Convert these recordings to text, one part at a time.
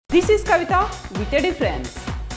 This is Kavita with a difference.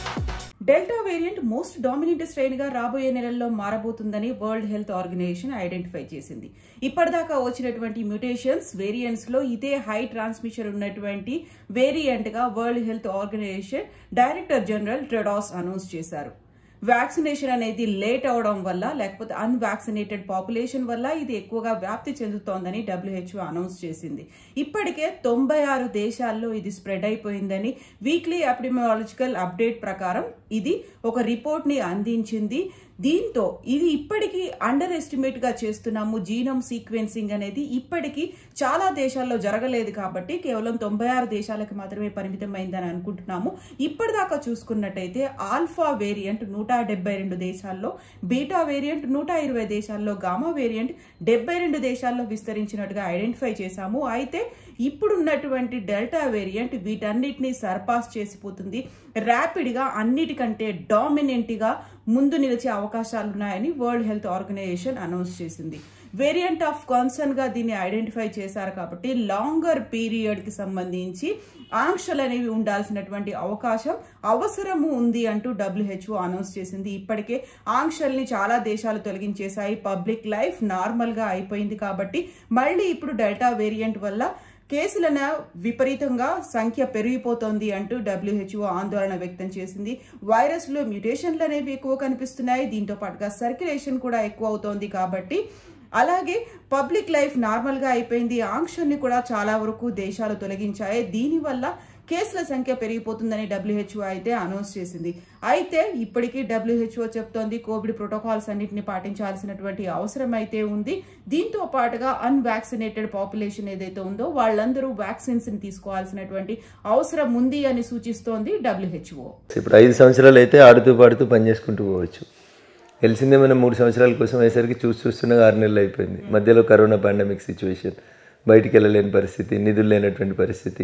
Delta variant most dominant strain గా రాబోయే నెలల్లో మారబోతుందని వరల్డ్ హెల్త్ ఆర్గనైజేషన్ ఐడెంటిఫై చేసింది ఇప్పటిదాకా వచ్చినటువంటి మ్యూటేషన్స్ వేరియంట్స్ లో ఇదే హై ట్రాన్స్మిషన్ ఉన్నటువంటి వేరియంట్ గా world health organization director general Tedros announce చేశారు వ్యాక్సినేషన్ అనేది లేట్ అవడం వల్ల లేకపోతే అన్వాక్సినేటెడ్ పాపులేషన్ వల్ల ఇది ఎక్కువగా వ్యాప్తి చెందుతోందని డబ్ల్యూహెచ్ఓ అనౌన్స్ చేసింది ఇప్పటికే తొంభై ఆరు దేశాల్లో ఇది స్ప్రెడ్ అయిపోయిందని వీక్లీ ఎపిడమియాలజికల్ అప్డేట్ ప్రకారం ఇది ఒక రిపోర్ట్ ని అందించింది దీంతో ఇది ఇప్పటికీ అండర్ ఎస్టిమేట్ గా చేస్తున్నాము జీనోమ్ సీక్వెన్సింగ్ అనేది ఇప్పటికీ చాలా దేశాల్లో జరగలేదు కాబట్టి కేవలం తొంభై ఆరు దేశాలకు మాత్రమే పరిమితమైందని అనుకుంటున్నాము ఇప్పటిదాకా చూసుకున్నట్టయితే ఆల్ఫా వేరియంట్ నూట డెబ్బై రెండు దేశాల్లో బీటా వేరియంట్ నూట ఇరవై దేశాల్లో గామా వేరియంట్ డెబ్బై రెండు దేశాల్లో విస్తరించినట్టుగా ఐడెంటిఫై చేశాము అయితే ఇప్పుడున్నటువంటి డెల్టా వేరియంట్ వీటన్నిటిని సర్పాస్ చేసిపోతుంది ర్యాపిడ్ గా అన్నిటికంటే డామినెంట్ గా ముందు నిలిచే అవకాశాలున్నాయని వరల్డ్ హెల్త్ ఆర్గనైజేషన్ అనౌన్స్ చేసింది వేరియంట్ ఆఫ్ కన్సర్న్ గా దీన్ని ఐడెంటిఫై చేశారు కాబట్టి లాంగర్ పీరియడ్ కి సంబంధించి ఆంక్షలు అనేవి ఉండాల్సినటువంటి అవకాశం అవసరము ఉంది అంటూ డబ్ల్యూహెచ్ఓ అనౌన్స్ చేసింది ఇప్పటికే ఆంక్షల్ని చాలా దేశాలు తొలగించేశాయి పబ్లిక్ లైఫ్ నార్మల్ గా అయిపోయింది కాబట్టి మళ్ళీ ఇప్పుడు డెల్టా వేరియంట్ వల్ల కేసులను విపరీతంగా సంఖ్య పెరిగిపోతోంది అంటూ డబ్ల్యూహెచ్ఓ ఆందోళన వ్యక్తం చేసింది వైరస్ లో మ్యూటేషన్లు అనేవి ఎక్కువ కనిపిస్తున్నాయి దీంతో పాటుగా సర్క్యులేషన్ కూడా ఎక్కువ అవుతోంది కాబట్టి అలాగే పబ్లిక్ లైఫ్ నార్మల్ గా అయిపోయింది ఆంక్షల్ని కూడా చాలా వరకు దేశాలు తొలగించాయి దీనివల్ల కేసుల సంఖ్య పెరిగిపోతుందని డబ్ల్యూహెచ్ఓ అయితే అనౌన్స్ చేసింది అయితే ఇప్పటికీ డబ్ల్యూహెచ్ఓ చెప్తోంది కోవిడ్ ప్రోటోకాల్స్ అన్నింటిని పాటించాల్సినటువంటి అవసరం అయితే ఉంది దీంతో పాటుగా అన్వాక్సినేటెడ్ పాపులేషన్ ఏదైతే ఉందో వాళ్ళందరూ వ్యాక్సిన్స్ ని తీసుకోవాల్సినటువంటి అవసరం ఉంది అని సూచిస్తోంది డబ్ల్యూహెచ్ఓ ఇప్పుడు ఐదు సంవత్సరాలు అయితే ఆడుతూ పాడుతూ పని చేసుకుంటూ పోవచ్చు తెలిసిందే మనం మూడు సంవత్సరాల కోసం అయ్యేసరికి చూసి చూస్తుండగా ఆరు నెలలు అయిపోయింది మధ్యలో కరోనా పాండమిక్ సిచ్యువేషన్ బయటికి వెళ్ళలేని పరిస్థితి నిధులు లేనటువంటి పరిస్థితి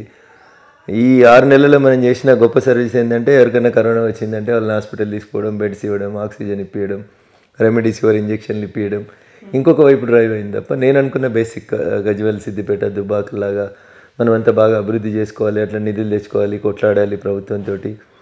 ఈ ఆరు నెలల్లో మనం చేసిన గొప్ప సర్వీస్ ఏంటంటే ఎవరికైనా కరోనా వచ్చిందంటే వాళ్ళని హాస్పిటల్ తీసుకోవడం బెడ్స్ ఇవ్వడం ఆక్సిజన్ ఇప్పించడం రెమెడీస్ ఇవ్వడం ఇంజక్షన్లు ఇప్పించడం ఇంకొక వైపు డ్రైవ్ అయింది తప్ప నేను అనుకున్న బేసిక్ గజ్వల్ సిద్దిపేట దుబాక్ లాగా మనం అంతా బాగా అభివృద్ధి చేసుకోవాలి అట్లా నిధులు తెచ్చుకోవాలి కొట్లాడాలి ప్రభుత్వంతో